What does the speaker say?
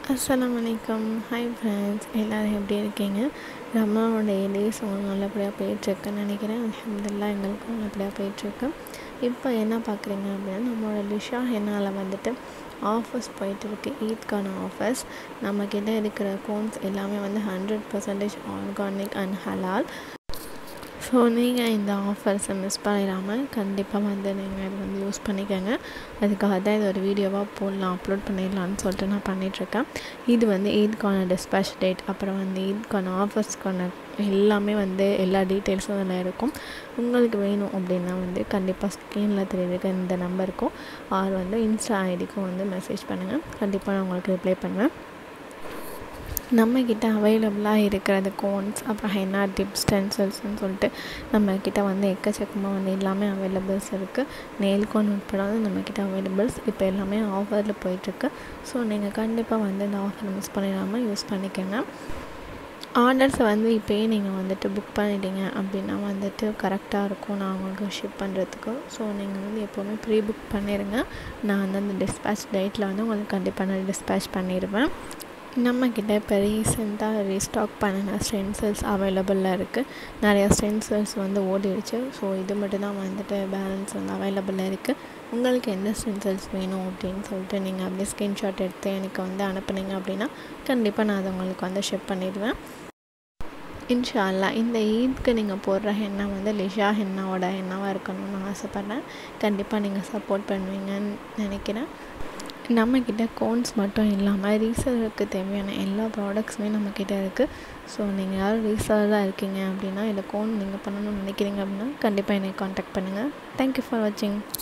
அஸ்ஸலாமு அலைக்கும் hi friends எல்லோரும் எப்படி இருக்கீங்க ரம்லானோட டேஸ் உங்களுக்கு நல்லபடியாக போயிட்டுருக்குன்னு நினைக்கிறேன் அல்ஹம்துலில்லாஹ் எங்களுக்கும் நல்லபடியாக போயிட்டுருக்கு இப்போ என்ன பார்க்குறீங்க அப்படின்னா நம்மளோட லிஷா ஹென்னாவில் வந்துட்டு ஆஃபர்ஸ் போயிட்டுருக்கு ஈத்கான ஆஃபர்ஸ் நம்மக்கிட்ட இருக்கிற கோன்ஸ் எல்லாமே வந்து ஹண்ட்ரட் பர்சன்டேஜ் ஆர்கானிக் அண்ட் ஹலால் ஸோ நீங்கள் இந்த ஆஃபர்ஸை மிஸ் பண்ணிடாமல் கண்டிப்பாக வந்து நீங்கள் இது வந்து யூஸ் பண்ணிக்கோங்க அதுக்காக தான் இது ஒரு வீடியோவாக போடலாம் அப்லோட் பண்ணிடலான்னு சொல்லிட்டு நான் பண்ணிகிட்ருக்கேன் இது வந்து ஈத்கான டிஸ்பேச் டேட் அப்புறம் வந்து ஈத்கான ஆஃபர்ஸ்க்கான எல்லாமே வந்து எல்லா டீட்டெயில்ஸும் அதில் இருக்கும் உங்களுக்கு வேணும் அப்படின்னா வந்து கண்டிப்பாக ஸ்க்ரீனில் தெரியுற இந்த நம்பருக்கும் ஆர் வந்து இன்ஸ்டா ஐடிக்கும் வந்து மெசேஜ் பண்ணுங்கள் கண்டிப்பாக நான் உங்களுக்கு ரிப்ளை பண்ணுவேன் நம்மக்கிட்ட அவைலபிளாக இருக்கிறது கோன்ஸ் அப்புறம் ஹென்னா டிப்ஸ் ஸ்டென்சில்ஸ்னு சொல்லிட்டு நம்மக்கிட்ட வந்து எக்கச்சக்கமாக வந்து எல்லாமே அவைலபிள்ஸ் இருக்குது நெயில் கோன் உட்பட வந்து நம்மக்கிட்ட அவைலபிள்ஸ் இப்போ எல்லாமே ஆஃபரில் போயிட்டுருக்கு ஸோ நீங்கள் கண்டிப்பாக வந்து இந்த ஆஃபர் மிஸ் பண்ணிடாமல் யூஸ் பண்ணிக்கோங்க ஆர்டர்ஸை வந்து இப்போயே நீங்கள் வந்துட்டு புக் பண்ணிட்டீங்க அப்படின்னா வந்துட்டு கரெக்டாக இருக்கும் நான் உங்களுக்கு ஷிப் பண்ணுறதுக்கு ஸோ நீங்கள் வந்து எப்போவுமே ப்ரீ புக் பண்ணிடுங்க நான் வந்து அந்த டிஸ்பேச் டேட்டில் வந்து உங்களுக்கு கண்டிப்பாக நான் டிஸ்பேச் பண்ணிடுவேன் நம்மக்கிட்ட இப்போ ரீசெண்டாக ரீஸ்டாக் பண்ணின ஸ்டென்சில்ஸ் அவைலபிளில் இருக்குது நிறையா ஸ்டென்சில்ஸ் வந்து ஓடிடுச்சு ஸோ இது மட்டும் தான் வந்துட்டு பேலன்ஸ் வந்து அவைலபிளில் இருக்குது உங்களுக்கு எந்த ஸ்டென்சில்ஸ் வேணும் அப்படின்னு சொல்லிட்டு நீங்கள் அப்படியே ஸ்க்ரீன்ஷாட் எடுத்து எனக்கு வந்து அனுப்புனீங்க அப்படின்னா கண்டிப்பாக நான் அதை உங்களுக்கு வந்து ஷிப் பண்ணிடுவேன் இன்ஷால்லா இந்த ஈத்க்கு நீங்கள் போடுற ஹென்னா வந்து லிஷா ஹென்னாவோட ஹென்னாவாக இருக்கணும்னு நான் ஆசைப்பட்றேன் கண்டிப்பாக நீங்கள் சப்போர்ட் பண்ணுவீங்கன்னு நினைக்கிறேன் நம்மக்கிட்ட கோன்ஸ் மட்டும் இல்லாமல் ரீசேலருக்கு தேவையான எல்லா ப்ராடக்ட்ஸுமே நம்மக்கிட்ட இருக்குது ஸோ நீங்கள் யாரும் ரீசேலராக இருக்கீங்க அப்படின்னா இதில் கோன் நீங்கள் பண்ணணும்னு நினைக்கிறீங்க அப்படின்னா கண்டிப்பாக என்னை காண்டாக்ட் பண்ணுங்கள் தேங்க்யூ ஃபார் வாட்சிங்